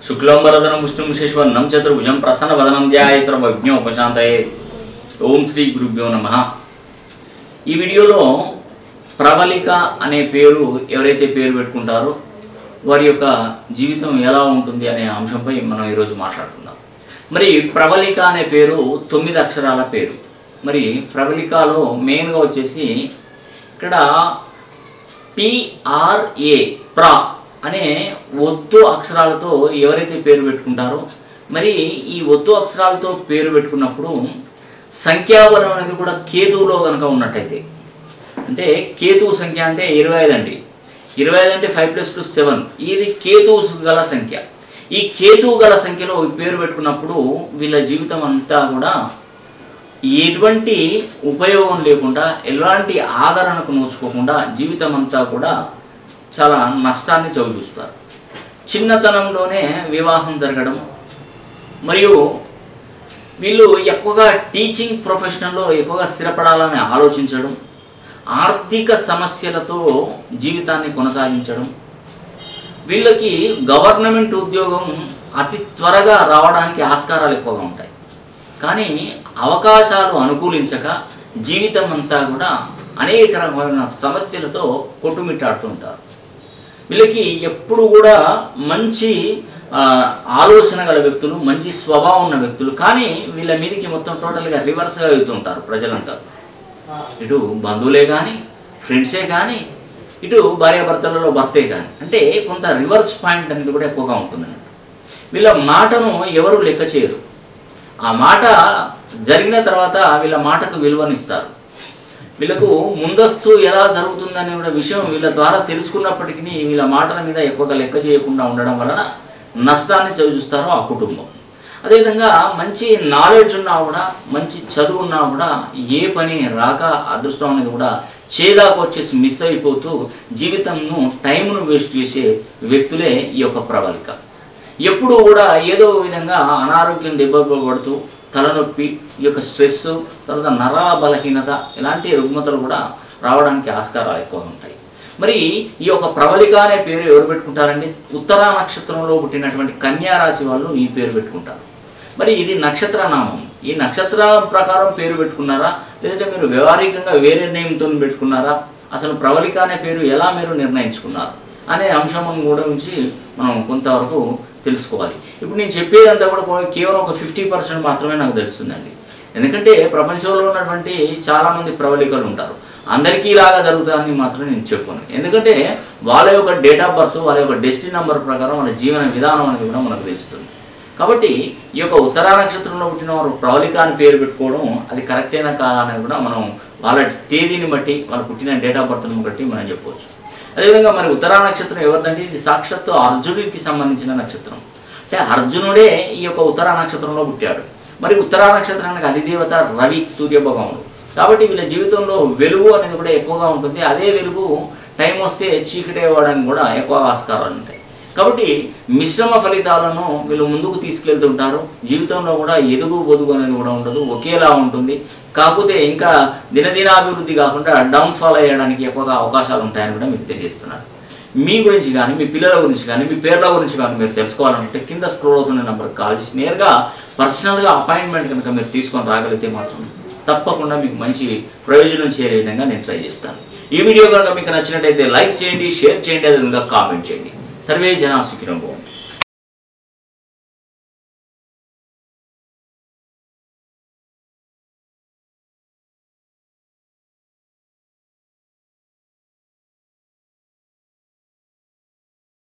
శుక్లంబరదనం విష్ణుం శేషవర్ణం చతుర్భుజం ప్రసన్నవదనం ధ్యాయ సర్వజ్ఞోపశాంతయే ఓం శ్రీ గురుభ్యో నమ ఈ వీడియోలో ప్రబలిక అనే పేరు ఎవరైతే పేరు పెట్టుకుంటారో వారి యొక్క జీవితం ఎలా ఉంటుంది అనే అంశంపై మనం ఈరోజు మాట్లాడుకుందాం మరి ప్రబలిక అనే పేరు తొమ్మిది అక్షరాల పేరు మరి ప్రబలికలో మెయిన్గా వచ్చేసి ఇక్కడ పిఆర్ఏ ప్రా అనే ఒత్తు అక్షరాలతో ఎవరైతే పేరు పెట్టుకుంటారో మరి ఈ ఒత్తు అక్షరాలతో పేరు పెట్టుకున్నప్పుడు సంఖ్యాబలం అనేది కూడా కేతువులో కనుక ఉన్నట్టయితే అంటే కేతువు సంఖ్య అంటే ఇరవై ఐదు అండి ఇరవై ఐదు అంటే ఫైవ్ ప్లస్ టు సెవెన్ ఇది కేతువు గల సంఖ్య ఈ కేతువు గల సంఖ్యలో ఈ పేరు పెట్టుకున్నప్పుడు వీళ్ళ జీవితం అంతా కూడా ఎటువంటి ఉపయోగం లేకుండా ఎలాంటి ఆదరణకు నోచుకోకుండా జీవితం అంతా కూడా చాలా నష్టాన్ని చవిచూస్తారు చిన్నతనంలోనే వివాహం జరగడం మరియు వీళ్ళు ఎక్కువగా టీచింగ్ ప్రొఫెషనల్లో ఎక్కువగా స్థిరపడాలని ఆలోచించడం ఆర్థిక సమస్యలతో జీవితాన్ని కొనసాగించడం వీళ్ళకి గవర్నమెంట్ ఉద్యోగం అతి త్వరగా రావడానికి ఆస్కారాలు ఎక్కువగా ఉంటాయి కానీ అవకాశాలు అనుకూలించక జీవితం అంతా కూడా అనేక రకమైన సమస్యలతో కొట్టుమిట్టాడుతూ ఉంటారు వీళ్ళకి ఎప్పుడు కూడా మంచి ఆ, ఆలోచన గల వ్యక్తులు మంచి స్వభావం ఉన్న వ్యక్తులు కానీ వీళ్ళ మీదకి మొత్తం టోటల్గా రివర్స్గా అవుతూ ఉంటారు ప్రజలంతా ఇటు బంధువులే కానీ ఫ్రెండ్సే కానీ ఇటు భార్యాభర్తలలో భర్తే కానీ అంటే కొంత రివర్స్ పాయింట్ అనేది కూడా ఎక్కువగా ఉంటుందండి వీళ్ళ మాటను ఎవరు లెక్క చేయరు ఆ మాట జరిగిన తర్వాత వీళ్ళ మాటకు విలువనిస్తారు వీళ్ళకు ముందస్తు ఎలా జరుగుతుందనే కూడా విషయం వీళ్ళ ద్వారా తెలుసుకున్నప్పటికీ వీళ్ళ మాటల మీద ఎక్కువగా లెక్క చేయకుండా ఉండడం వలన నష్టాన్ని చవిచూస్తారో ఆ కుటుంబం అదేవిధంగా మంచి నాలెడ్జ్ ఉన్నా కూడా మంచి చదువు ఉన్నా కూడా ఏ పని రాక అదృష్టం అనేది కూడా చేదాకు వచ్చేసి మిస్ అయిపోతూ జీవితంను టైంను వేస్ట్ చేసే వ్యక్తులే ఈ యొక్క ప్రబలిక ఎప్పుడు కూడా ఏదో ఒక విధంగా అనారోగ్యం దెబ్బపడుతూ తలనొప్పి ఈ యొక్క స్ట్రెస్ తర్వాత నరాల బలహీనత ఇలాంటి రుగ్మతలు కూడా రావడానికి ఆస్కారాలు ఎక్కువగా ఉంటాయి మరి ఈ యొక్క ప్రబలిక అనే పేరు ఎవరు పెట్టుకుంటారండి ఉత్తరా నక్షత్రంలో పుట్టినటువంటి కన్యా రాశి వాళ్ళు ఈ పేరు పెట్టుకుంటారు మరి ఇది నక్షత్ర నామం ఈ నక్షత్ర ప్రకారం పేరు పెట్టుకున్నారా లేదంటే మీరు వ్యవహారికంగా వేరే నేమ్తో పెట్టుకున్నారా అసలు ప్రబలిక అనే పేరు ఎలా మీరు నిర్ణయించుకున్నారు అనే అంశం గురించి మనం కొంతవరకు తెలుసుకోవాలి ఇప్పుడు నేను చెప్పేదంతా కూడా కొ- కేవలం ఒక ఫిఫ్టీ పర్సెంట్ మాత్రమే నాకు తెలుస్తుందండి ఎందుకంటే ప్రపంచంలో ఉన్నటువంటి చాలామంది ప్రబలికలు ఉంటారు అందరికీ ఇలాగా జరుగుతుందని మాత్రం నేను చెప్పాను ఎందుకంటే వాళ్ళ యొక్క డేట్ ఆఫ్ బర్త్ వాళ్ళ యొక్క డెస్టినీ నెంబర్ ప్రకారం వాళ్ళ జీవన విధానం అనేది కూడా మనకు తెలుస్తుంది కాబట్టి ఈ యొక్క ఉత్తరా నక్షత్రంలో పుట్టిన వారు ప్రవళిక అని పేరు పెట్టుకోవడం అది కరెక్టేనా కాదా అనేది కూడా మనం వాళ్ళ తేదీని బట్టి వాళ్ళ పుట్టిన డేట్ ఆఫ్ బర్త్ని బట్టి మనం చెప్పవచ్చు అదేవిధంగా మరి ఉత్తరా నక్షత్రం ఎవరిదంటే ఇది సాక్షాత్తు అర్జునుడికి సంబంధించిన నక్షత్రం అంటే అర్జునుడే ఈ యొక్క ఉత్తరా నక్షత్రంలో పుట్టాడు మరి ఉత్తరా నక్షత్రానికి అధిదేవత రవి సూర్య భగవానుడు కాబట్టి వీళ్ళ జీవితంలో వెలుగు అనేది కూడా ఎక్కువగా ఉంటుంది అదే వెలుగు టైం వస్తే చీకటి అవ్వడానికి కూడా ఎక్కువ ఆస్కారాలు ఉంటాయి కాబట్టి మిశ్రమ ఫలితాలను వీళ్ళు ముందుకు తీసుకెళ్తుంటారు జీవితంలో కూడా ఎదుగు బొదుగు అనేది కూడా ఉండదు ఒకేలా ఉంటుంది కాకపోతే ఇంకా దినదినాభివృద్ధి కాకుండా డౌన్ ఫాల్ అయ్యడానికి ఎక్కువగా అవకాశాలు ఉంటాయని కూడా మీకు తెలియజేస్తున్నారు మీ గురించి కానీ మీ పిల్లల గురించి కానీ మీ పేర్ల గురించి కానీ మీరు తెలుసుకోవాలనుకుంటే కింద స్క్రోల్ అవుతున్న నెంబర్కి కాల్ చేసి నేరుగా పర్సనల్గా అపాయింట్మెంట్ కనుక మీరు తీసుకొని రాగలిగితే మాత్రం తప్పకుండా మీకు మంచి ప్రయోజనం చేరే విధంగా నేను ట్రై చేస్తాను ఈ వీడియో కనుక మీకు నచ్చినట్టయితే లైక్ చేయండి షేర్ చేయండి అదేవిధంగా కామెంట్ చేయండి సర్వే జనా సుఖినం భవంతు.